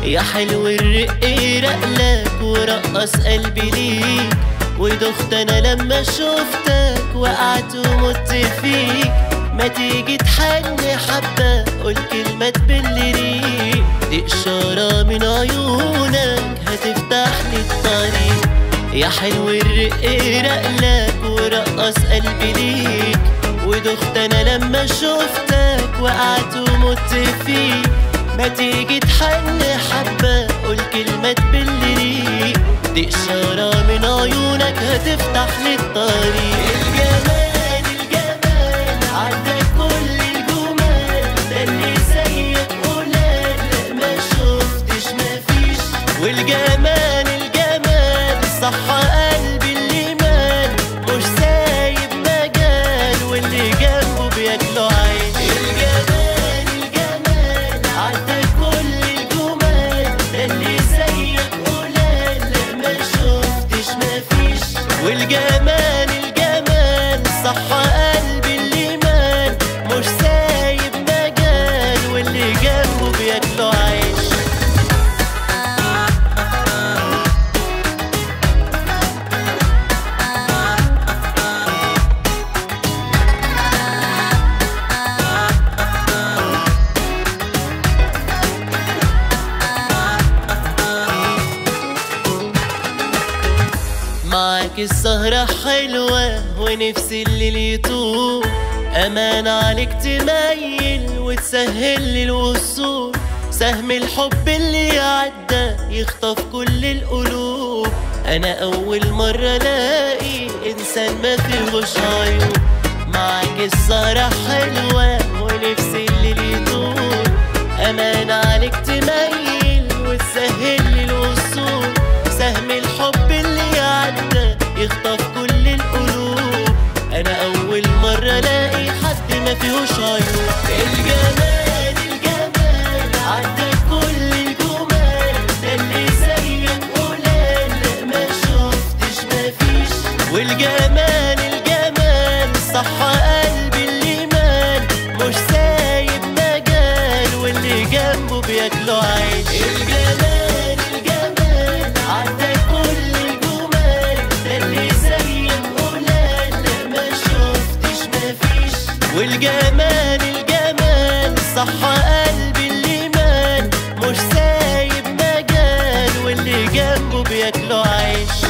يا حلو الرق رقلك ورقص قلبي ليك ودخت انا لما شفتك وقعت ومت فيك ما تيجي تحن حبة قول كلمة تبل ريق دي إشارة من عيونك هتفتح لي الطريق يا حلو الرق رقلك ورقص قلبي ليك ودخت انا لما شفتك وقعت ومت فيك ما تيجي تحن حبة قول كلمة تبل ريق دي إشارة من عيونك هتفتح لي الطريق الجمال الجمال عندك كل الجمال ده اللي زيك قلال لا ما شفتش مفيش والجمال الجمال صح قلبي اللي مال مش سايب مجال واللي جنبه بياكله عيش الجمال الجمال عندك كل الجمال ده اللي زيك قلال لا ما شفتش مفيش والجمال الجمال صح قلبي اللي مال مش سايب مجال واللي جنبه بياكله عيش معاك السهرة حلوة ونفسي الليل يطول أمان عليك تميل وتسهل لي الوصول سهم الحب اللي عدى يخطف كل القلوب أنا أول مرة ألاقي إنسان ما فيهوش عيوب معاك السهرة حلوة ونفسي الليل يطول أمان عليك تميل وتسهل لي الوصول سهم الحب اللي عدى يخطف كل القلوب انا اول مرة الاقي حد ما فيهوش عيوب الجمال الجمال عدى كل الجمال ده اللي زيك قلال لا ما شفتش مفيش والجمال الجمال صح قلبي اللي مال مش سايب مجال واللي جنبه بياكله عيش الجمال الجمال عدى كل الجمال ده اللي زيك قلال لا ما شفتش مفيش والجمال الجمال صح قلبي اللي مال مش سايب مجال واللي جنبه بياكله عيش